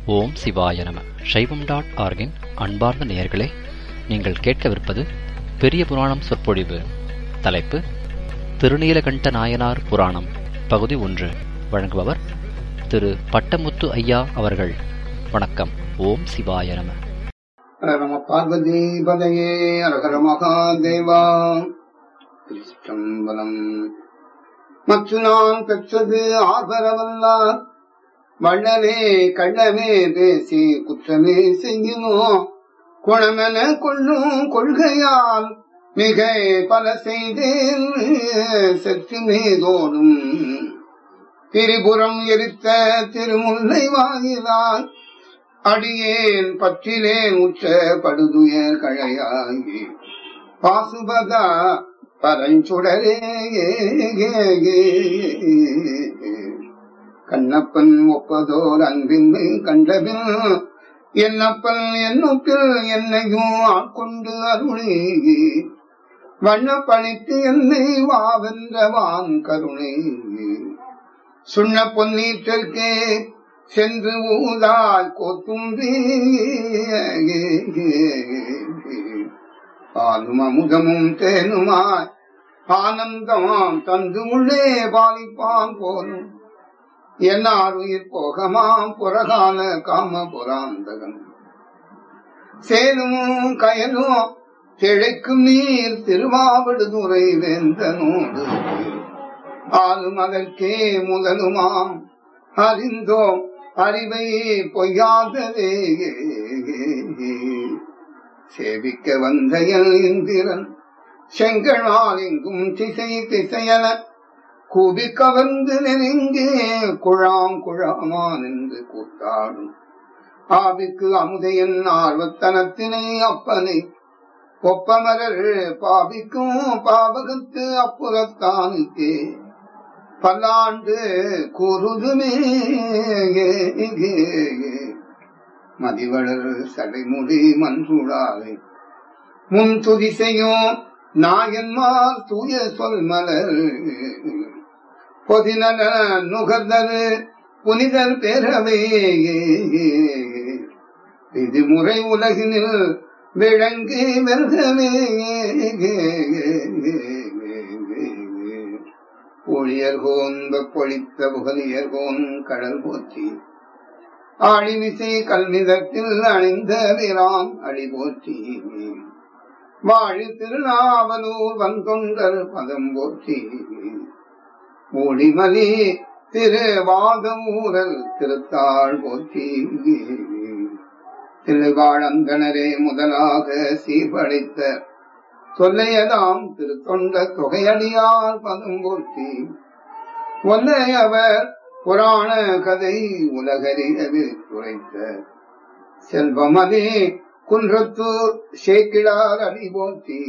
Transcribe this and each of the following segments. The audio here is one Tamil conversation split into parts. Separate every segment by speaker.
Speaker 1: ஓம் சிவாய நம சைவம் டாட் ஆர்கின் அன்பார்ந்த நேயர்களே நீங்கள் கேட்கவிருப்பது பெரிய புராணம் சொற்பொழிவு தலைப்பு திருநீலகண்ட நாயனார் புராணம் பகுதி ஒன்று வழங்குபவர் திரு பட்டமுத்து ஐயா அவர்கள் வணக்கம் ஓம் சிவாய நம
Speaker 2: ஹர நம பார்வதி பதையே அரகர மகாதேவா திருச்சிற்றம்பலம் மற்ற நான் பெற்றது ஆபரவல்லார் வள்ளலே கள்ளமே பேசி குற்றமே செய்யுமோ குணமென கொள்ளும் கொள்கையால் மிக பல செய்தேன் செற்று மீதோடும் திரிபுரம் எரித்த திருமுல்லை வாயிலால் அடியேன் பற்றிலேன் உற்ற படுதுயர் கழையாகி பாசுபதா பரஞ்சுடரே கண்ணப்பன் ஒப்பதோர் அன்பின்மை கண்டபின் என்னப்பன் என்னுப்பில் என்னையும் ஆட்கொண்டு அருளி வண்ணப்பணித்து என்னை வாவென்றவான் கருணை சுண்ண பொன்னீற்றற்கே சென்று ஊதால் கோத்தும்பி பாலும் அமுதமும் தேனுமாய் ஆனந்தமாம் தந்து உள்ளே பாலிப்பான் போலும் என்னார் உயிர் போகமாம் புறகால காம புராந்தகன் சேனும் கயலும் திளைக்கும் நீர் திருவாவடுதுறை வேந்தனோடு ஆளும் அதற்கே முதலுமாம் அறிந்தோம் அறிவை பொய்யாததே சேவிக்க வந்த இந்திரன் செங்கனால் எங்கும் திசை திசையன கூபி கவர்ந்து நெருங்கி குழாம் குழாமான் என்று கூத்தாடும் ஆவிக்கு அமுதையன் ஆர்வத்தனத்தினை அப்பனை ஒப்பமரர் பாவிக்கும் பாவகத்து அப்புறத்தானுக்கே பல்லாண்டு கூறுதுமே மதிவளர் சடைமுடி மன்றுடாலை முன் துதிசையும் நாயன்மார் தூய சொல் மலர் பொதினல நுகர்தரு புனிதர் பேரவே விதிமுறை உலகினில் விளங்கி வெல்கவே பொழியர்கோன் வெப்பொழித்த புகலியர்கோன் கடல் போற்றி ஆழிமிசை கல்மிதத்தில் அணிந்த வீரான் அடி போற்றி வாழி திருநாவலூர் வந்தொண்டர் பதம் போற்றி ஒளிமலி திருவாதமூரல் திருத்தாள் போற்றி திருவாழந்தனரே முதலாக சீர்படைத்த சொல்லையதாம் திருத்தொண்ட தொகையடியால் பதம் போற்றி ஒல்லையவர் புராண கதை உலகறியவே துரைத்த செல்வமதே குன்றத்தூர் சேக்கிழார் அடி போற்றி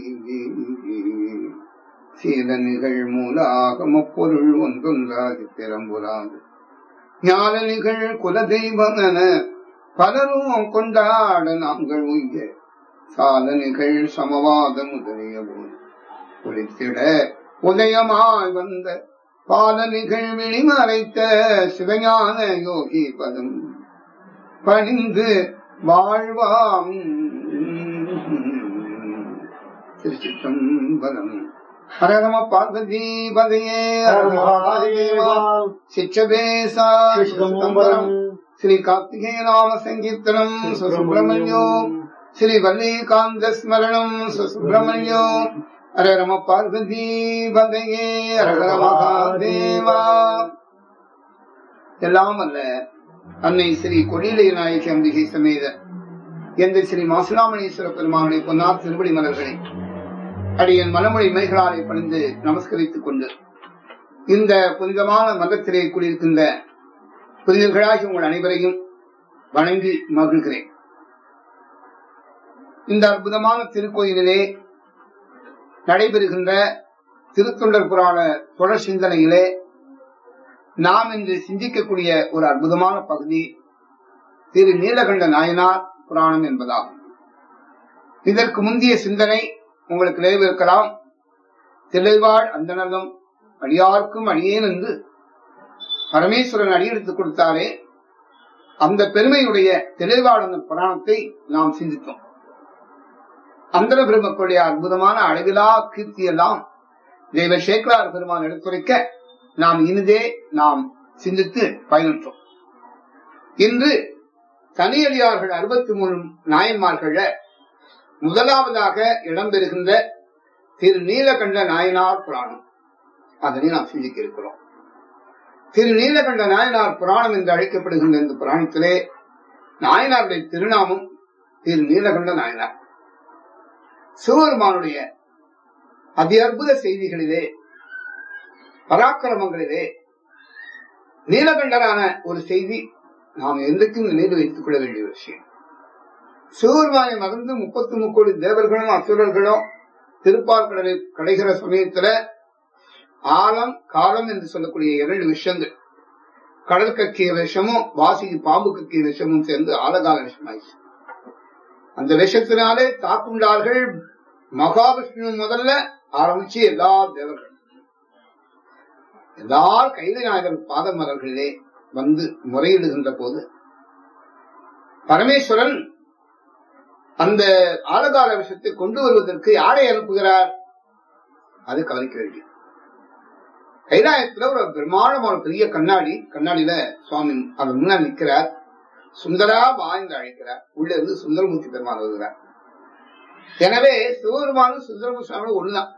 Speaker 2: சீல நிகழ் மூலாகம பொருள் ஒன்றொன்றாது திறம்புறாது ஞான நிகழ் குலதெய்வம் என பலரும் கொண்டாட நாங்கள் உய்ய சால நிகழ் சமவாத முதலிய போல் குளித்திட உதயமாய் வந்த பால நிகழ் விழிமறைத்த சிவஞான யோகி பதம் பணிந்து வாழ்வாம் திருச்சிற்றம்பலம் ஹரரம பார்வதி பதையே சிச்சபேசா ஸ்ரீ கார்த்திகே நாம சங்கீர்த்தனம் சுசுப்பிரமணியோ ஸ்ரீ வல்லிகாந்த ஸ்மரணம் சுசுப்பிரமணியோ ஹரரம பார்வதி பதையே ஹரஹர மகாதேவா எல்லாம் அல்ல அன்னை ஸ்ரீ கொடிலை நாயகி அம்பிகை சமேத எந்த ஸ்ரீ மாசுலாமணீஸ்வர பெருமானுடைய பொன்னார் திருவடி மலர்களை அடியன் மனமொழி மைகளாலை பணிந்து நமஸ்கரித்துக் கொண்டு இந்த புனிதமான மதத்திலே கூடியிருக்கின்ற புனிதர்களாகி உங்கள் அனைவரையும் வணங்கி மகிழ்கிறேன் இந்த அற்புதமான திருக்கோயிலிலே நடைபெறுகின்ற திருத்தொண்டர் புராண தொடர் சிந்தனையிலே நாம் இன்று சிந்திக்கக்கூடிய ஒரு அற்புதமான பகுதி திரு நீலகண்ட நாயனார் புராணம் என்பதாகும் இதற்கு முந்தைய சிந்தனை உங்களுக்கு நினைவிருக்கலாம் திளைவாழ் அந்தனதம் அடியார்க்கும் அடியேன் என்று பரமேஸ்வரன் அடியெடுத்துக் கொடுத்தாரே அந்த பெருமையுடைய தெளிவாளந்த புராணத்தை நாம் சிந்தித்தோம் அந்தர பெருமக்களுடைய அற்புதமான அழகிலா கீர்த்தியெல்லாம் தெய்வ சேக்கலார் பெருமான் எடுத்துரைக்க நாம் இனிதே நாம் சிந்தித்து பயனுற்றோம் இன்று தனியடியார்கள் அறுபத்தி மூணு நாயன்மார்கள முதலாவதாக இடம்பெறுகின்ற திரு நீலகண்ட நாயனார் புராணம் அதனை நாம் சிந்திக்க இருக்கிறோம் திரு நீலகண்ட நாயனார் புராணம் என்று அழைக்கப்படுகின்ற இந்த புராணத்திலே நாயனாருடைய திருநாமம் திரு நீலகண்ட நாயனார் சிவபெருமானுடைய அதி அற்புத செய்திகளிலே பராக்கிரமங்களிலே நீலகண்டரான ஒரு செய்தி நாம் என்றைக்கும் நினைவு வைத்துக் கொள்ள வேண்டிய விஷயம் சிவபெருமானை மறந்து முப்பத்தி முக்கோடி தேவர்களும் அசுரர்களும் திருப்பார்கடலை கடைகிற சமயத்துல ஆழம் காலம் என்று சொல்லக்கூடிய இரண்டு விஷயங்கள் கடல் கக்கிய விஷமும் வாசிக்கு பாம்பு கக்கிய விஷமும் சேர்ந்து ஆழகால விஷமாயிடுச்சு அந்த விஷத்தினாலே தாக்குண்டார்கள் மகாவிஷ்ணு முதல்ல ஆரம்பிச்சு எல்லா தேவர்களும் எல்லா கைது நாயகர் பாதமலர்களிலே வந்து முறையிடுகின்ற போது பரமேஸ்வரன் அந்த ஆழகால விஷயத்தை கொண்டு வருவதற்கு யாரை அனுப்புகிறார் அது கவனிக்க வேண்டியது கைலாயத்துல ஒரு பிரம்மாண்டமான பெரிய கண்ணாடி கண்ணாடியில சுவாமி அவர் முன்னாடி நிற்கிறார் சுந்தரா வா என்று அழைக்கிறார் உள்ள இருந்து சுந்தரமூர்த்தி பெருமாள் வருகிறார் எனவே சிவபெருமானும் சுந்தரமூர்த்தி சுவாமி ஒண்ணுதான்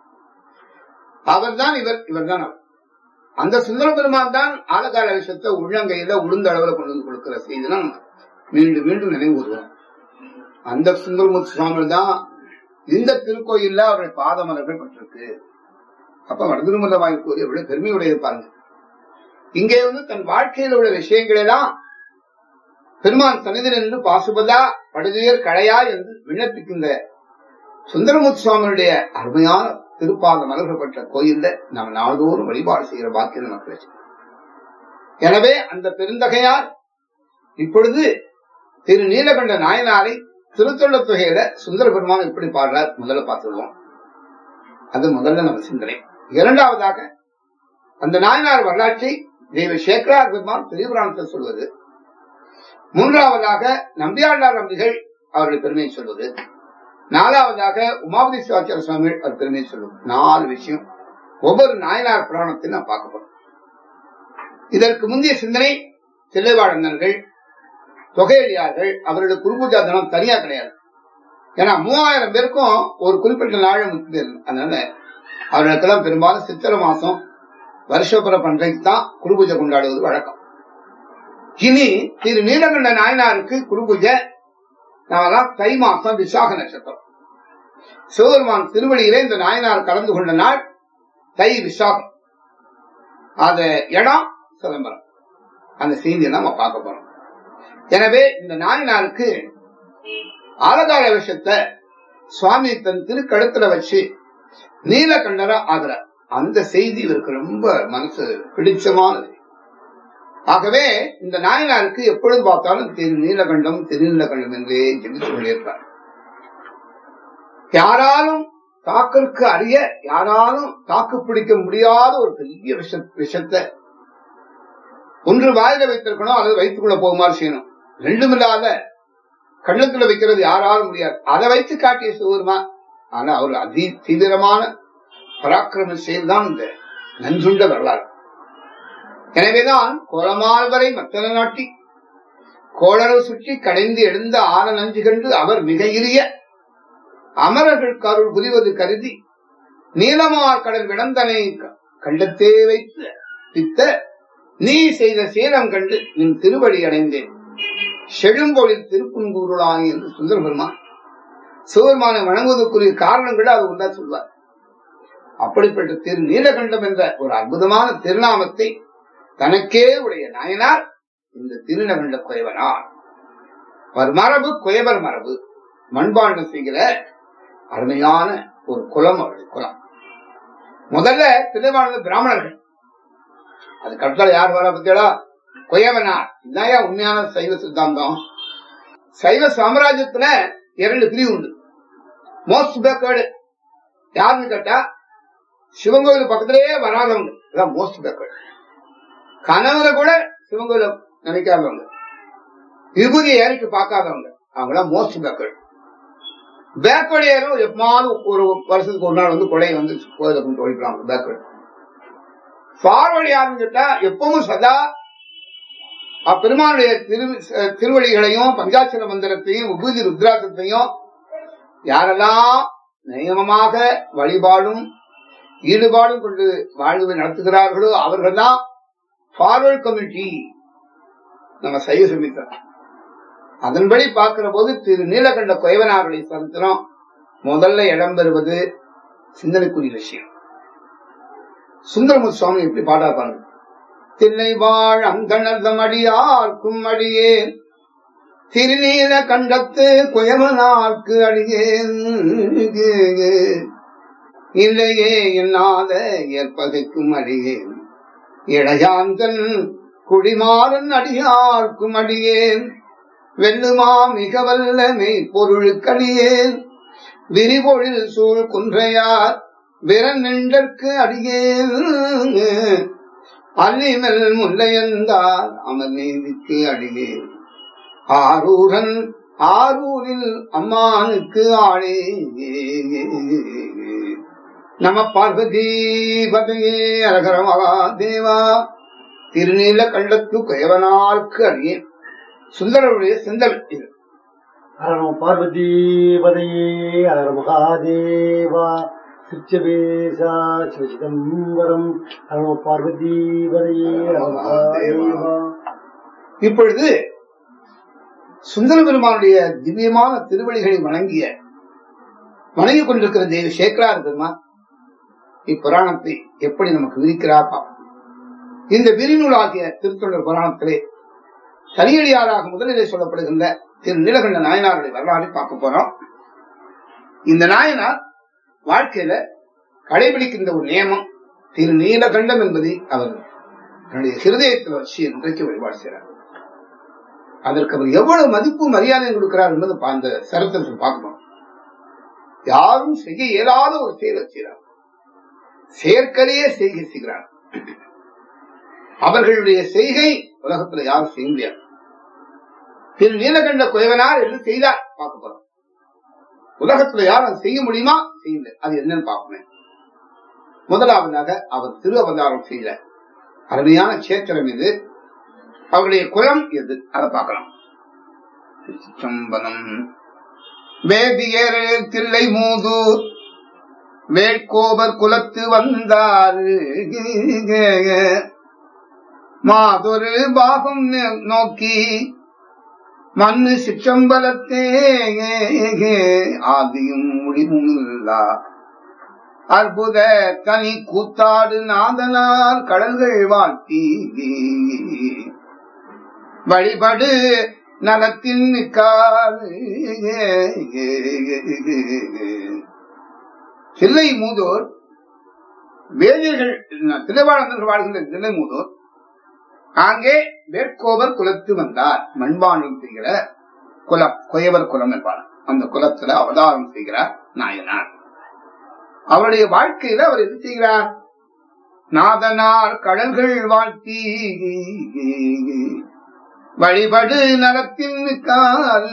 Speaker 2: அவர் தான் இவர் இவர் தான் அவர் அந்த சுந்தர பெருமான் தான் ஆழகால விஷயத்தை உள்ளங்கையில உளுந்த அளவுல கொண்டு வந்து கொடுக்கிற செய்தி தான் மீண்டும் மீண்டும் நினைவு கூறுகிறோம் அந்த சுந்தரமூர்த்தி சுவாமி தான் இந்த திருக்கோயில்ல அவருடைய பாதமலர்கள் பட்டிருக்கு அப்ப வடதிருமல்ல வாங்கி கூறி எவ்வளவு பெருமையுடையது பாருங்க இங்கே வந்து தன் வாழ்க்கையில் உள்ள விஷயங்களை எல்லாம் பெருமான் சன்னிதில் நின்று பாசுபதா படுதுயர் களையா என்று விண்ணப்பிக்கின்ற சுந்தரமூர்த்தி சுவாமியுடைய அருமையான திருப்பாத மலர்களப்பட்ட கோயில்ல நம்ம நாள்தோறும் வழிபாடு செய்கிற பாக்கியம் நமக்கு கிடைச்சது எனவே அந்த பெருந்தகையார் இப்பொழுது திரு நீலகண்ட நாயனாரை திருத்தொள்ள தொகையில சுந்தர பெருமான் எப்படி பாடுறார் முதல்ல பார்த்துருவோம் அது முதல்ல நம்ம சிந்தனை இரண்டாவதாக அந்த நாயனார் வரலாற்றை தெய்வ சேக்கரார் பெருமான் பெரிய புராணத்தை சொல்வது மூன்றாவதாக நம்பியாண்டார் நம்பிகள் அவருடைய பெருமையை சொல்வது நாலாவதாக உமாபதி சிவாச்சார சுவாமிகள் அவர் பெருமையை சொல்வது நாலு விஷயம் ஒவ்வொரு நாயனார் புராணத்தையும் நான் பார்க்க போறோம் இதற்கு முந்தைய சிந்தனை தில்லைவாழந்தர்கள் தொகையடியார்கள் அவருடைய குருபூஜா தினம் தனியா கிடையாது ஏன்னா மூவாயிரம் பேருக்கும் ஒரு குறிப்பிட்ட நாள் முக்கிய அதனால அவர்களுக்கெல்லாம் பெரும்பாலும் சித்திரை மாசம் வருஷப்புற பண்றைக்கு தான் குருபூஜை கொண்டாடுவது வழக்கம் இனி திரு நீலகண்ட நாயனாருக்கு குருபூஜை நாமெல்லாம் தை மாசம் விசாக நட்சத்திரம் சிவபெருமான் திருவடியிலே இந்த நாயனார் கலந்து கொண்ட நாள் தை விசாகம் அது இடம் சிதம்பரம் அந்த செய்தியை நம்ம பார்க்க போறோம் எனவே இந்த நாயனாருக்கு ஆலகால விஷயத்தை சுவாமி தன் திருக்கழுத்துல வச்சு நீலகண்டரா ஆகிறார் அந்த செய்தி இவருக்கு ரொம்ப மனசு பிடிச்சமானது ஆகவே இந்த நாயனாருக்கு எப்பொழுது பார்த்தாலும் திரு நீலகண்டம் திருநீலகண்டம் என்றே ஜெபித்து கொண்டிருப்பார் யாராலும் தாக்கற்கு அறிய யாராலும் தாக்கு பிடிக்க முடியாத ஒரு பெரிய விஷ விஷத்தை ஒன்று வாயில வைத்திருக்கணும் அல்லது வைத்துக்கொள்ள போகுமாறு செய்யணும் ரெண்டுமில்லாத கண்ணத்துல வைக்கிறது யாராலும் முடியாது அதை வைத்து காட்டிய சிவருமா ஆனா அவர் அதி தீவிரமான பராக்கிரம செயல்தான் இந்த நஞ்சுண்ட வரலாறு எனவேதான் கோலமால் வரை மத்தன நாட்டி கோளரவு சுற்றி கடைந்து எழுந்த ஆன நஞ்சு கண்டு அவர் மிக இறிய அமரர்கள் கருள் புரிவது கருதி நீலமார் கடல் விடந்தனை கண்டத்தே வைத்து பித்த நீ செய்த சேலம் கண்டு நின் திருவடி அடைந்தேன் செழும்பொழில் திருப்புன்கூருளானி என்று சுந்தர பெருமான் சிவபெருமானை வணங்குவதற்குரிய காரணங்களை அது உண்டா சொல்வார் அப்படிப்பட்ட திரு நீலகண்டம் என்ற ஒரு அற்புதமான திருநாமத்தை தனக்கே உடைய நாயனார் இந்த திருநகண்ட குயவனார் அவர் மரபு குயவர் மரபு மண்பாண்டம் செய்கிற அருமையான ஒரு குலம் அவருடைய குலம் முதல்ல திருவானது பிராமணர்கள் அது கட்டளை யார் வர பத்தியடா குயவனார் இதான் உண்மையான சைவ சித்தாந்தம் சைவ சாம்ராஜ்யத்துல இரண்டு பிரிவு உண்டு மோஸ்ட் பேக்கர்டு யாருன்னு கேட்டா சிவன் கோயில் பக்கத்திலேயே வராதவங்க இதான் மோஸ்ட் பேக்கர்டு கனவுல கூட சிவன் கோயில நினைக்காதவங்க விபூதியை ஏறிட்டு பார்க்காதவங்க அவங்களாம் மோஸ்ட் பேக்கர்டு பேக்கர்டு ஏறும் எப்பமாவது ஒரு வருஷத்துக்கு ஒரு நாள் வந்து கொடையை வந்து கோயில கொண்டு ஒழிக்கலாம் பேக்கர்டு ஃபார்வர்டு யாருன்னு கேட்டா எப்பவும் சதா அப்பெருமானுடைய திரு திருவழிகளையும் பஞ்சாட்சர மந்திரத்தையும் விபூதி ருத்ராசத்தையும் யாரெல்லாம் நியமமாக வழிபாடும் ஈடுபாடும் கொண்டு வாழ்வை நடத்துகிறார்களோ அவர்கள் தான் ஃபார்வர்ட் கமிட்டி நம்ம சைவ சமித்தம் அதன்படி பார்க்கிற போது திரு நீலகண்ட கொயவனாருடைய சரித்திரம் முதல்ல இடம்பெறுவது சிந்தனைக்குரிய விஷயம் சுந்தரமுத்து சுவாமி எப்படி பாடாப்பாங்க தில்லை வாழ் அங்கணர்தம் அடியார்க்கும் அடியேன் திருநீல கண்டத்து குயவனார்க்கு அடியேன் இல்லையே என்னாத ஏற்பகைக்கும் அடியேன் இளையாந்தன் குடிமாறன் அடியார்க்கும் அடியேன் வெல்லுமா மிக வல்ல மெய்ப்பொருளுக்கடியேன் விரிபொழில் சூழ் குன்றையார் விரன் நின்றற்கு அடியேன் அல்லிமல் முல்லையந்தார் அமர் நீதிக்கு அடியேன் ஆரூரன் ஆரூரில் அம்மானுக்கு ஆளே நம பார்வதி பதையே அரகர மகாதேவா திருநீல கண்டத்து குயவனார்க்கு அடியேன் சுந்தரருடைய சிந்தல் இது
Speaker 3: ஹரணோ பார்வதி பதையே ஹர மகாதேவா சிச்சவேசா சிவசிதம்பரம் ஹரணோ பார்வதி பதையே ஹர மகாதேவா
Speaker 2: இப்பொழுது சுந்தர பெருமானுடைய திவ்யமான திருவழிகளை வணங்கிய வணங்கிக் கொண்டிருக்கிற தேவி சேக்கரார் பெருமான் இப்புராணத்தை எப்படி நமக்கு விரிக்கிறார் பார்ப்போம். இந்த விரிநூலாகிய திருத்தொண்டர் புராணத்திலே தனியடியாராக முதலிலே சொல்லப்படுகின்ற திரு நீலகண்ட நாயனாருடைய வரலாறை பார்க்க போறோம் இந்த நாயனார் வாழ்க்கையில கடைபிடிக்கின்ற ஒரு நியமம் திரு நீலகண்டம் என்பதை அவர் தன்னுடைய ஹிருதயத்தில் வச்சு இன்றைக்கு வழிபாடு செய்கிறார் அதற்கு அவர் எவ்வளவு மதிப்பு மரியாதை கொடுக்கிறார் என்பது பா- அந்த சரித்திரத்தில் பார்க்கணும் யாரும் செய்ய இயலாத ஒரு செயலை செய்கிறார் செயற்கரையே செய்கை செய்கிறார் அவர்களுடைய செய்கை உலகத்துல யாரும் செய்ய முடியாது திரு நீலகண்ட குயவனார் என்று செய்தார் பார்க்க போறோம் உலகத்துல யாரும் அதை செய்ய முடியுமா செய்யல அது என்னன்னு பார்ப்போம் முதலாவதாக அவர் திரு அவதாரம் செய்த அருமையான சேத்திரம் இது அவருடைய குலம் எது அதை பார்க்கலாம் சம்பனம் வேதியர் தில்லை மூதூர் வேட்கோபர் குலத்து வந்தார் மாதொரு பாகம் நோக்கி மண்ணு சிற்றம்பலத்தே ஆதியும் முடிவுமில்லா அற்புத கனி கூத்தாடு நாதனார் கடல்கள் வாழ்த்தி வழிபடு நலத்தின் மிக்காது தில்லை மூதோர் வேதியர்கள் திரைவாளர்கள் வாழ்கின்ற தில்லை மூதோர் அங்கே வேட்கோவர் குலத்து வந்தார் மண்பானம் செய்கிற குலம் கொயவர் குலம் என்பார் அந்த குலத்துல அவதாரம் செய்கிறார் நாயனார் அவருடைய வாழ்க்கையில அவர் என்ன செய்கிறார் நாதனார் கடல்கள் வாழ்த்தி வழிபடு நலத்தின் மிக்கால்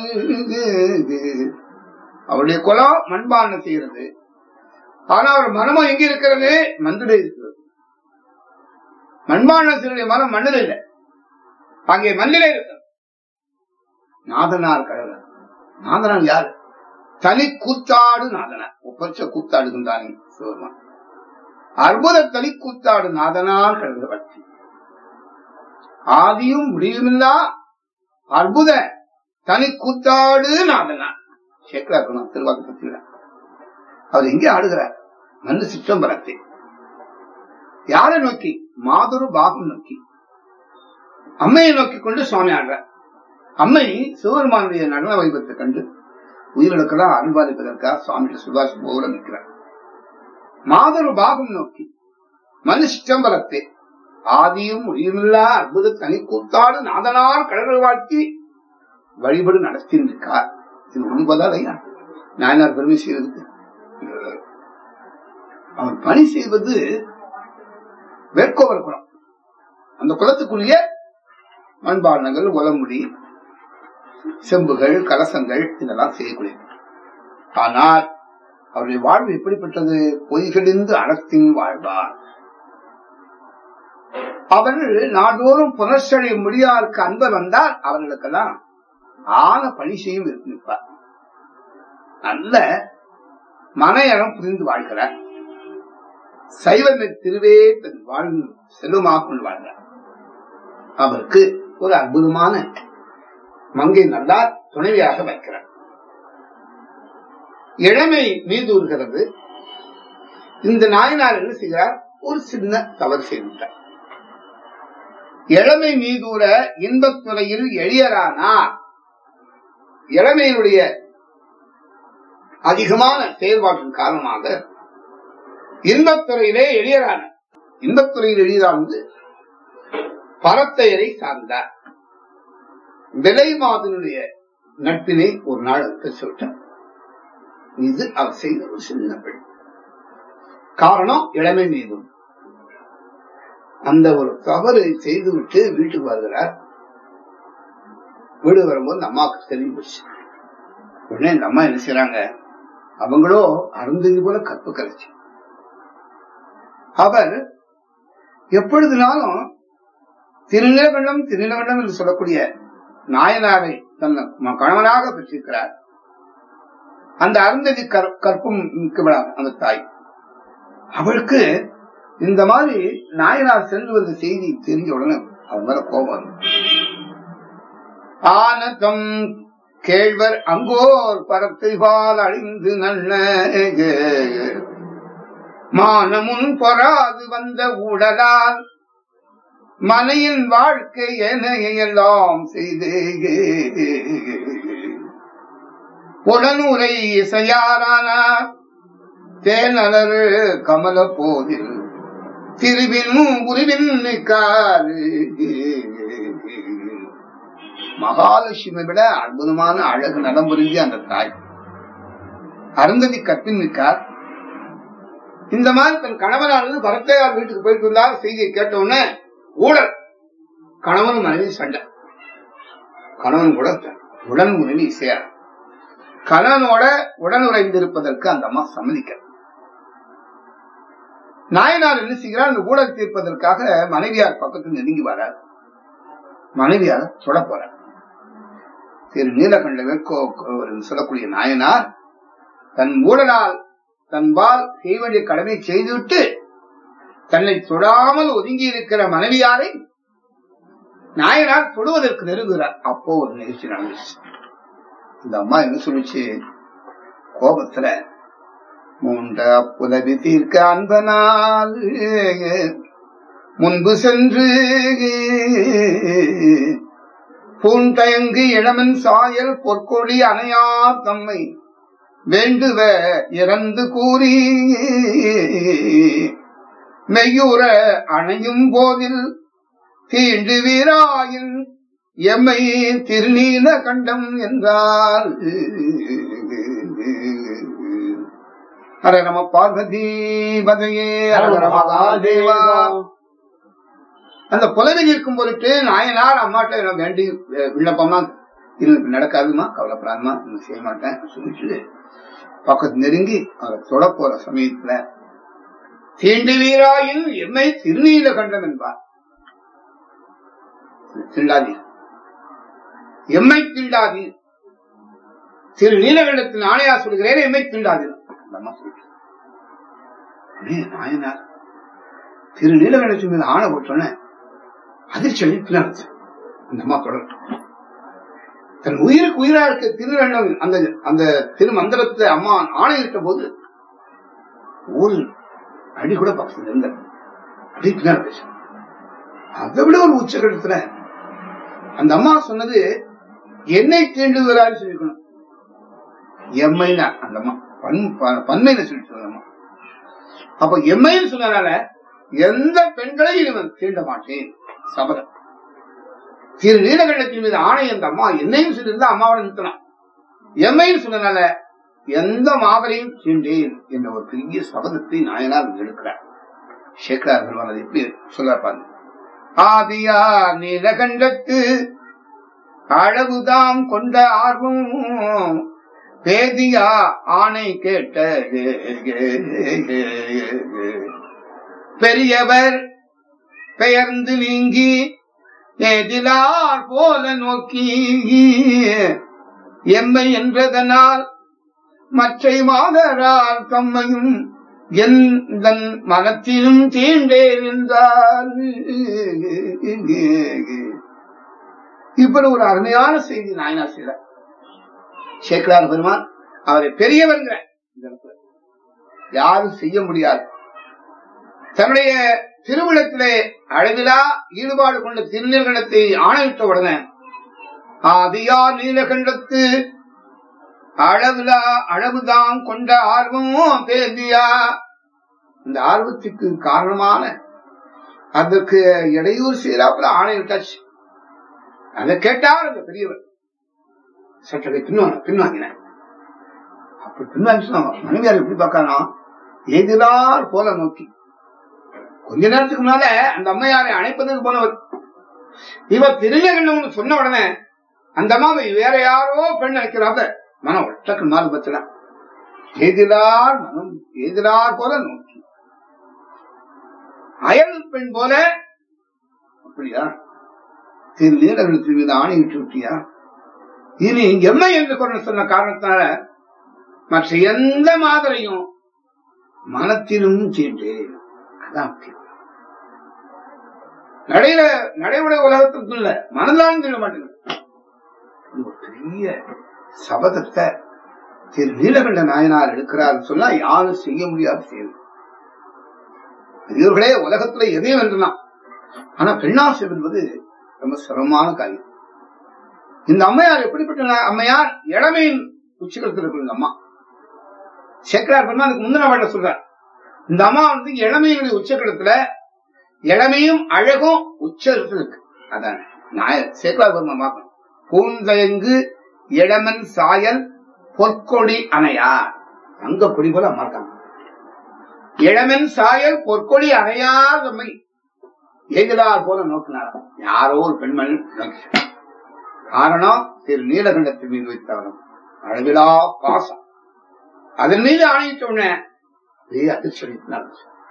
Speaker 2: அவருடைய குலம் மண்பானம் செய்கிறது ஆனா அவர் மனமும் எங்க இருக்கிறது மந்திர இருக்கிறது மண்பானத்தினுடைய மனம் மண்ணில் இல்லை அங்கே மண்ணிலே இருக்கிறது நாதனார் கடல் நாதனார் யார் தனி கூத்தாடு நாதனார் ஒப்பற்ற கூத்தாடுகின்றானே சிவருமான் அற்புத தனி கூத்தாடு நாதனார் கடல் வட்டி ஆதியும் முடிவுமில்லா அற்புத தனி கூத்தாடு நாதனார் சேக்கராக்கணும் திருவாக்கு பத்திரிகை அவர் எங்கே ஆடுகிறார் மண்ணு சிற்றம்பலத்தை யாரை நோக்கி மாதுரு பாகம் நோக்கி அம்மையை நோக்கி கொண்டு சுவாமி ஆடுறார் அம்மை சிவபெருமானுடைய நடன வைபத்தை கண்டு உயிர்களுக்கெல்லாம் அனுபாதிப்பதற்காக சுவாமிகிட்ட சுபாஷ் போல நிற்கிறார் மாதொரு பாகம் நோக்கி மனு சிற்றம்பலத்தை ஆதியும் முடியுமில்லா அற்புத தனி கூத்தாடு நாதனார் கடல்கள் வாழ்த்தி வழிபடு நடத்தியிருக்கார் இது உண்பதால் ஐயா நாயனார் பெருமை செய்வதற்கு அவர் பணி செய்வது வேட்கோவர் குலம் அந்த குலத்துக்குரிய மண்பாண்டங்கள் உலமுடி செம்புகள் கலசங்கள் இதெல்லாம் செய்யக்கூடிய ஆனால் அவருடைய வாழ்வு எப்படிப்பட்டது பொய்களிந்து அறத்தின் வாழ்வார் அவர்கள் நாள்தோறும் புனர்ச்சடை முடியாருக்கு அன்பர் வந்தால் அவர்களுக்கெல்லாம் ஆன பணி செய்யும் இருப்பார் நல்ல மனையறம் புரிந்து வாழ்கிறார் சைவமே திருவே தன் வாழ்வு செல்வமாக கொண்டு வாழ்கிறார் அவருக்கு ஒரு அற்புதமான மங்கை நல்லார் துணைவியாக வைக்கிறார் இளமை மீதூறுகிறது இந்த நாயனார் என்ன செய்கிறார் ஒரு சின்ன தவறு செய்துட்டார் இளமை மீதூர இன்பத்துறையில் எளியரானார் இளமையினுடைய அதிகமான செயல்பாட்டின் காரணமாக இன்பத்துறையிலே எளியரான இன்பத்துறையில் எளியரானது பரத்தையரை சார்ந்தார் விலை மாதனுடைய நட்பினை ஒரு நாள் அவர் சொல்லிட்டார் இது அவர் செய்த ஒரு சின்ன பெண் காரணம் இளமை மீதும் அந்த ஒரு தவறு செய்துவிட்டு வீட்டுக்கு வருகிறார் வீடு வரும்போது இந்த அம்மாவுக்கு தெரிஞ்சு போச்சு உடனே இந்த அம்மா என்ன செய்யறாங்க அவங்களோ அருந்ததி போல கற்பு கரைச்சு அவர் எப்பொழுதுனாலும் திருநிலவண்ணம் திருநிலவண்ணம் என்று சொல்லக்கூடிய நாயனாரை தன் ம- கணவனாக பெற்றிருக்கிறார் அந்த அருந்ததி கற்- கற்பும் மிக்கவளாக அந்த தாய் அவளுக்கு இந்த மாதிரி நாயனார் சென்று வந்த செய்தி தெரிஞ்ச உடனே அவன் மேல கோபம் வந்தது. ஆனதம் கேழ்வர் அங்கோர் பரத்தைவால் அழிந்து நல்ல மானமுன் பொறாது வந்த உடலால் மனையின் வாழ்க்கை என எல்லாம் செய்தே உடனுரை இசையாரானார் தேனலர் கமல போதில் திருவின் உருவின் நிற்காரு மகாலட்சுமி விட அற்புதமான அழகு நடம் புரிஞ்ச அந்த தாய் அருந்ததி கற்பின் நிற்கார் இந்த மாதிரி தன் கணவனானது பரத்தையார் வீட்டுக்கு போயிட்டு இருந்தார் செய்தியை கேட்ட உடனே ஊழல் கணவன் மனைவி சண்டை கணவன் கூட உடன் மனைவி இசையார் கணவனோட உடனுறைந்திருப்பதற்கு அந்த அம்மா சம்மதிக்க நாயனார் என்ன செய்கிறார் அந்த ஊழல் தீர்ப்பதற்காக மனைவியார் பக்கத்தில் நெருங்கி வரார் மனைவியார் தொட போறார் திரு நீலகண்ட வேட்கோ என்று சொல்லக்கூடிய நாயனார் தன் ஊழலால் தன்பால் செய்ய வேண்டிய கடமை செய்துவிட்டு தன்னை தொடாமல் ஒதுங்கி இருக்கிற மனைவியாரை நாயனார் தொடுவதற்கு நெருங்குகிறார் அப்போ ஒரு நிகழ்ச்சி நடந்துச்சு இந்த அம்மா என்ன சொல்லுச்சு கோபத்துல மூண்ட புலவி தீர்க்க அன்பனால் முன்பு சென்று பூண்டயங்கு இளமன் சாயல் பொற்கொடி அணையா தம்மை வேண்டுவ இறந்து கூறி மெய்யுற அணையும் போதில் தீண்டு வீராயின் எம்மை திருநீல கண்டம் என்றார் ஹர நம பார்வதி பதையே ஹர நம மகாதேவா அந்த புலவி நிற்கும் பொருட்டு நாயனார் அம்மாட்ட நான் வேண்டி அஹ், விண்ணப்பம்லாம் இது நடக்காதுமா கவலைப்படாதுமா இது செய்ய மாட்டேன் சொல்லிட்டு பக்கத்து நெருங்கி அவரை தொட போற சமயத்துல தீண்டு வீராயின் எம்மை திருநீல கண்டம் என்பார் தீண்டாதீர் எம்மை தீண்டாதீர் திரு நீலகண்டத்தின் ஆணையா சொல்கிறேன் எம்மை தீண்டாதீர் அந்த அம்மா சொல்லிட்டு உடனே நாயனார் திரு நீலகண்டத்தின் மீது ஆணை போட்டோன்னே அதிர்ச்சி அளித்து அந்த அம்மா தொடர் தன் உயிருக்கு உயிரா இருக்க திருவண்ணம் அந்த அந்த திருமந்திரத்தை அம்மா ஆணையிட்ட போது ஒரு அடி கூட பக்கத்துல இருந்த அப்படி பின்னாடி பேச அதை விட ஒரு உச்சகட்டத்துல அந்த அம்மா சொன்னது என்னை தீண்டுகிறான்னு சொல்லிக்கணும் எம்மைனா அந்த அம்மா பன் ப- பன்மையில சொல்லிட்டு அந்த அம்மா அப்ப எம்மைன்னு சொன்னதால எந்த பெண்களையும் இவன் தீண்ட மாட்டேன் சபதம் திரு நீலகண்டத்தின் மீது ஆணை அந்த அம்மா என்னையும் சொல்லியிருந்தா அம்மாவோட நிறுத்தலாம் எம்மையும் சொன்னனால எந்த மாதரையும் தீண்டேன் என்ற ஒரு பெரிய சபதத்தை நாயனார் எடுக்கிறார் சேகரார் பெருமான் அதை எப்படி சொல்ல பாருங்க ஆதியா நீலகண்டத்து அளவுதாம் கொண்ட ஆர்வம் பேதியா ஆணை கேட்டது பெரியவர் பெயர்ந்து நீங்கி எதிலார் போல நோக்கி எம்மை என்றதனால் மற்றை மாதரால் தம்மையும் எந்தன் மனத்திலும் தீண்டேன் என்றார் இப்படி ஒரு அருமையான செய்தி நாயனார் செய்தார் சேக்கலார் பெருமான் அவரை பெரியவங்க இந்த இடத்துல யாரும் செய்ய முடியாது தன்னுடைய திருவிழத்திலே அளவிலா ஈடுபாடு கொண்ட திருநீலகண்டத்தை ஆணையிட்ட உடனே ஆதியார் நீலகண்டத்து அளவிலா அளவுதான் கொண்ட ஆர்வமும் பேதியா இந்த ஆர்வத்துக்கு காரணமான அதற்கு இடையூறு செய்யறாப்புல ஆணையிட்டாச்சு அதை கேட்டார் அந்த பெரியவர் சற்றவை பின்வாங்க பின்வாங்கின அப்படி பின்வாங்கி மனைவியார் எப்படி பார்க்கறா எதிரார் போல நோக்கி கொஞ்ச நேரத்துக்கு முன்னால அந்த அம்மையாரை அணைப்பதற்கு போனவர் இவ திருநகண்டம் சொன்ன உடனே அந்த அம்மாவை வேற யாரோ பெண் நினைக்கிறாங்க மனம் ஒட்டக்கு மாறு பத்தினா எதிரார் மனம் எதிரார் போல நோக்கி அயல் பெண் போல அப்படியா திரு நீலகண்டத்தின் மீது ஆணையிட்டு விட்டியா இனி எம்மை என்று கொண்டு சொன்ன காரணத்தினால மற்ற எந்த மாதிரியும் மனத்திலும் தீண்டேன் அதான் முக்கியம். நடையில நடைமுறை உலகத்துக்கு இல்ல மனதாலும் தீண்ட மாட்டேங்குது இது ஒரு பெரிய சபதத்தை திரு நீலகண்ட நாயனார் எடுக்கிறார் சொன்னா யாரும் செய்ய முடியாத செயல் பெரியவர்களே உலகத்துல எதையும் வென்றலாம் ஆனா பெண்ணாசை என்பது ரொம்ப சிரமமான காரியம் இந்த அம்மையார் எப்படிப்பட்ட அம்மையார் இளமையின் உச்சிகளத்தில் இருக்கிற இந்த அம்மா சேக்கரார் பண்ணா அதுக்கு முந்தின பாட்ட சொல்றார் இந்த அம்மா வந்து இளமையினுடைய உச்சகலத்துல இளமையும் அழகும் உச்சத்தில் இருக்கு அதான் நாய சேக்கரார் பெருமா பார்க்கணும் பூந்தயங்கு இளமன் சாயல் பொற்கொடி அணையார் அங்க கொடி போல அம்மா இருக்காங்க இளமன் சாயல் பொற்கொடி அணையார் நம்மை ஏகிலார் போல நோக்கினார் யாரோ ஒரு பெண்மணி நோக்கி காரணம் திரு நீலகண்டத்தின் மீது வைத்தவனும் அளவிலா பாசம் அதன் மீது ஆணையிட்ட உடனே பெரிய அதிர்ச்சி அளித்தார்.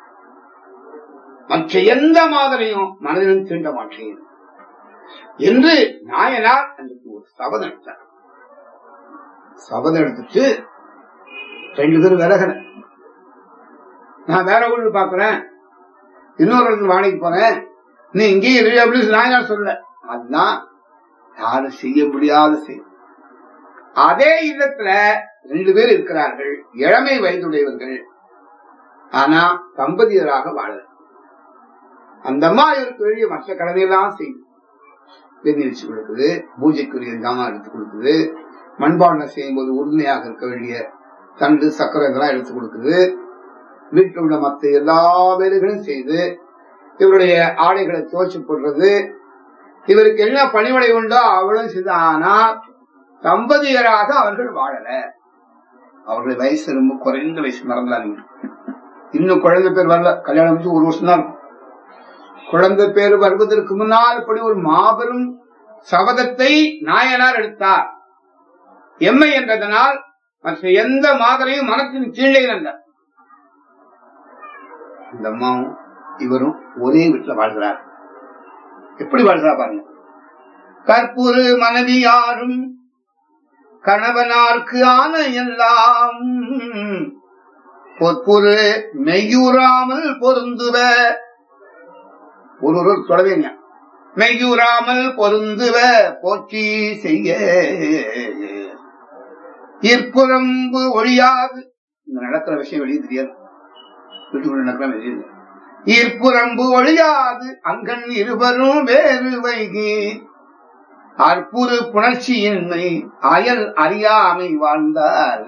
Speaker 2: மற்ற எந்த மாதிரியும் மனதிலும் தீண்ட மாட்டேன் என்று நாயனார் அன்றைக்கு ஒரு சபதம் எடுத்தார் சபதம் எடுத்துட்டு ரெண்டு பேரும் விலகல நான் வேற ஊருக்கு பாக்குறேன் இன்னொரு இடத்துல வாடகைக்கு போறேன் நீ இங்கே இரு அப்படின்னு நாயனார் சொல்ல அதுதான் யாரும் செய்ய முடியாத செயல் அதே இல்லத்துல ரெண்டு பேர் இருக்கிறார்கள் இளமை வயதுடையவர்கள் ஆனா தம்பதியராக வாழ அந்த அம்மா இவருக்கு வேண்டிய மற்ற கடமையெல்லாம் செய்யும் வெந்நீர் வச்சு கொடுக்குது பூஜைக்குரிய ஜாமான் எடுத்து கொடுக்குது மண்பாண்டம் செய்யும் போது உறுதுணையாக இருக்க வேண்டிய தண்டு சக்கரை இதெல்லாம் எடுத்து கொடுக்குது வீட்டில் உள்ள மற்ற எல்லா வேலைகளும் செய்து இவருடைய ஆடைகளை துவச்சு போடுறது இவருக்கு என்ன பணிவிடை உண்டோ அவளும் செய்து ஆனா தம்பதியராக அவர்கள் வாழல அவர்கள் வயசு ரொம்ப குறைந்த வயசு மறந்தாங்க இன்னும் குழந்தை பேர் வரல கல்யாணம் முடிச்சு ஒரு வருஷம் தான் இருக்கும். குழந்தை பேர் வருவதற்கு முன்னால் இப்படி ஒரு மாபெரும் சபதத்தை நாயனார் எடுத்தார் எம்மை என்றதனால் மற்ற எந்த மாதிரியும் மனத்தின் கீழே அல்ல இந்த அம்மாவும் இவரும் ஒரே வீட்டுல வாழ்கிறார் எப்படி வாழ்கிறா பாருங்க கற்பூரு மனைவி யாரும் கணவனார்க்கு ஆன எல்லாம் பொற்புரு மெய்யூராமல் பொருந்துவ ஒரு ஒரு தொடவேங்க மெய்யூராமல் பொருந்துவ போற்றி செய்ய இற்புறம்பு ஒழியாது இங்க நடக்கிற விஷயம் வெளியே தெரியாது வீட்டுக்குள்ள நடக்கிற வெளியே தெரியாது. இற்புறம்பு ஒழியாது அங்கன் இருவரும் வேறு வைகி அற்புறு புணர்ச்சியின்மை அயல் அறியாமை வாழ்ந்தார்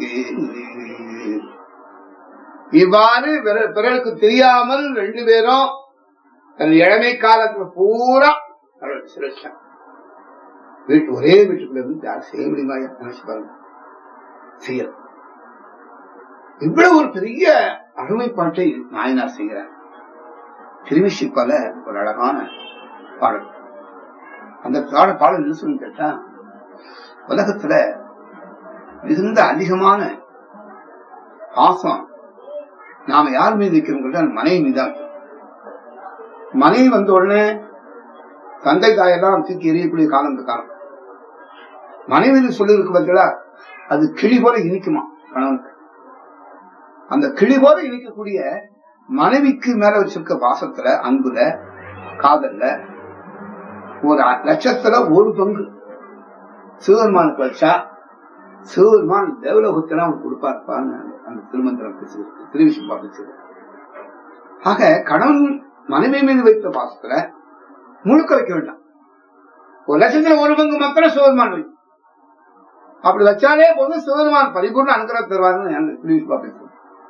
Speaker 2: இவ்வாறு பிற- பிறருக்கு தெரியாமல் ரெண்டு பேரும் தன் இளமை காலத்துல பூரா அவர்கள் சிரேஷ்டம். வீட்டு ஒரே வீட்டுக்குள்ள இருந்து யாரும் செய்ய முடியுமா நினைச்சு பாருங்க செய்யல இவ்வளவு ஒரு பெரிய அருமைப்பாட்டை நாயனார் செய்கிறார் திருவிசிப்பால ஒரு அழகான பாடல் அந்த பாட பாடல் என்ன சொல்லு கேட்டா உலகத்துல மிகுந்த அதிகமான பாசம் நாம யார் மீது வைக்கிறோம் கேட்டா மனைவி மீதான் மனைவி வந்த உடனே தந்தை தாயெல்லாம் தூக்கி எறியக்கூடிய காலம் இந்த காலம் மனைவி சொல்லி இருக்கு பார்த்தீங்களா அது கிளி போல இனிக்குமா கணவனுக்கு அந்த கிளி போல இனிக்கக்கூடிய மனைவிக்கு மேல வச்சிருக்க பாசத்துல அன்புல காதல்ல ஒரு லட்சத்துல ஒரு பங்கு சிவபெருமானுக்கு வச்சா சிவபெருமான் தேவலோகத்துல அவன் கொடுப்பாருப்பான்னு அந்த திருமந்திரம் பேசுகிறது திருவிசம்பா பேசுகிறது ஆக கணவன் மனைவி மீது வைத்த பாசத்துல முழுக்க வைக்க வேண்டாம் ஒரு லட்சத்துல ஒரு பங்கு மாத்திரம் சிவபெருமான் வை அப்படி வச்சாலே போதும் சிவபெருமான் பரிபூர்ண அனுகிரகம் தருவாருன்னு அந்த திருவிசம்பா பேசுகிறது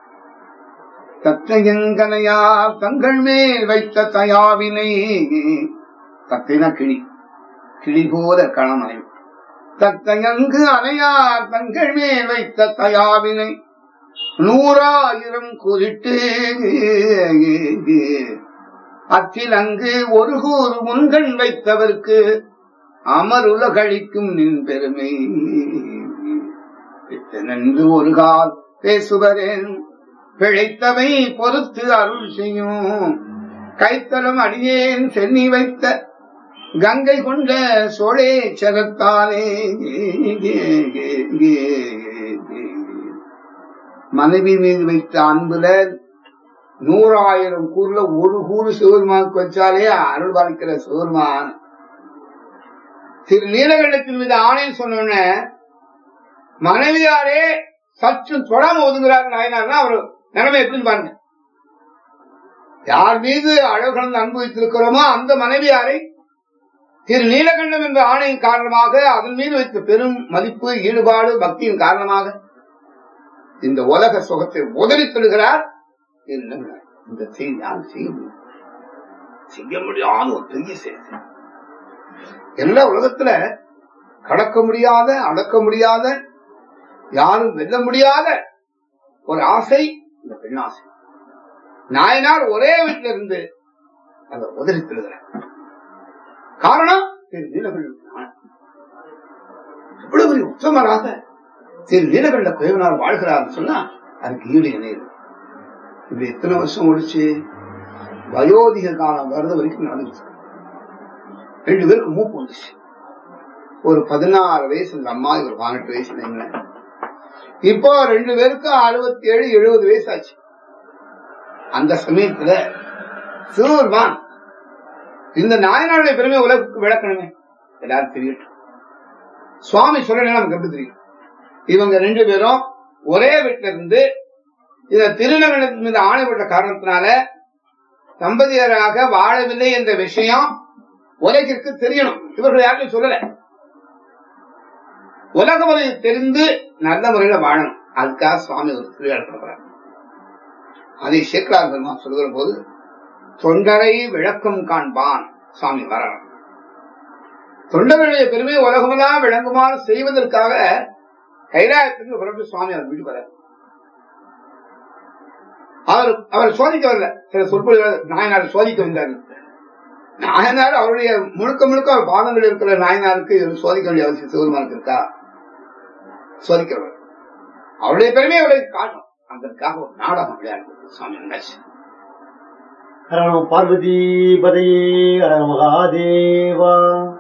Speaker 2: தத்தையங்கனையா தங்கள் மேல் வைத்த தயாவினை தத்தைனா கிளி கிளி போல கணமனை தத்தையங்கு அணையார் தங்கள் மேல் வைத்த தயாவினை நூறாயிரம் குறிட்டு அத்தில் அங்கு ஒரு கூறு முன்கண் வைத்தவர்க்கு அமருலகழிக்கும் நின் பெருமை நன்று ஒரு கால் பேசுவரேன் பிழைத்தவை பொறுத்து அருள் செய்யும் கைத்தலம் அடியேன் சென்னி வைத்த கங்கை கொண்ட சோழே சரத்தானே மனைவி மீது வைத்த அன்புல நூறாயிரம் கூறுல ஒரு கூறு சிவருமானுக்கு வச்சாலே அருள் பாலிக்கிற சிவருமான் திரு நீலகண்டத்தின் மீது ஆணைன்னு சொன்ன மனைவியாரே சற்று தொடாம ஒதுங்குறாரு நாயனார்னா அவர் நிலைமை எப்படின்னு பாருங்க யார் மீது அழகலந்து அன்பு வைத்திருக்கிறோமோ அந்த மனைவியாரை திரு நீலகண்டம் என்ற ஆணையின் காரணமாக அதன் மீது வைத்த பெரும் மதிப்பு ஈடுபாடு பக்தியின் காரணமாக இந்த உலக சுகத்தை உதறி தருகிறார் இந்த செய்தி யார் செய்ய முடியும் செய்ய முடியாத ஒரு பெரிய செய்தி எல்லா உலகத்துல கடக்க முடியாத அடக்க முடியாத யாரும் வெல்ல முடியாத ஒரு ஆசை இந்த பெண் ஆசை நாயனார் ஒரே வீட்டில இருந்து அதை உதறி தருகிறார் காரணம் திரு நீலகண்ட இவ்வளவு பெரிய உத்தமராக திரு நீலகண்ட குயவனார் வாழ்கிறார்னு சொன்னா அதுக்கு ஈடு இணையது இது எத்தனை வருஷம் ஒழிச்சு வயோதிக காலம் வர்றது வரைக்கும் நடந்துச்சு ரெண்டு பேருக்கு மூப்பு வந்துச்சு ஒரு பதினாறு வயசு இந்த அம்மா ஒரு பதினெட்டு வயசு நினைங்களேன் இப்போ ரெண்டு பேருக்கும் அறுபத்தி ஏழு எழுபது வயசு ஆச்சு அந்த சமயத்துல சிவபெருமான் இந்த நாயனாருடைய பெருமை உலகுக்கு விளக்கணுமே எல்லாரும் தெரியட்டும் சுவாமி சொல்லணும் நமக்கு எப்படி தெரியும் இவங்க ரெண்டு பேரும் ஒரே வீட்டில இருந்து இந்த திருநகரத்தின் மீது ஆணைப்பட்ட காரணத்தினால தம்பதியராக வாழவில்லை என்ற விஷயம் உலகிற்கு தெரியணும் இவர்கள் யாருக்கும் சொல்லல உலக முறை தெரிந்து நல்ல முறையில வாழணும் அதுக்காக சுவாமி ஒரு திருவிழா பண்றார் அதை சேக்கலார் பெருமான் சொல்கிற போது தொண்டரை விளக்கம் காண்பான் சுவாமி வரணும் தொண்டர்களுடைய பெருமை உலகமெல்லாம் விளங்குமாறு செய்வதற்காக கைலாயத்துக்கு புறப்பட்டு சுவாமி அவர் வீட்டு வர அவர் அவர் சோதிக்க வரல சில சொற்பொழி நாயனார் சோதிக்க வந்தார் நாயனார் அவருடைய முழுக்க முழுக்க அவர் பாதங்கள் இருக்கிற நாயனாருக்கு சோதிக்க வேண்டிய அவசியம் சிவருமானுக்கு இருக்கா சோதிக்கிறவர் அவருடைய பெருமையை அவருக்கு காட்டும் அதற்காக ஒரு நாடகம் விளையாடு சுவாமி நினைச்சு
Speaker 3: ஹர நம பார்வதி பதையே ஹர மகாதேவா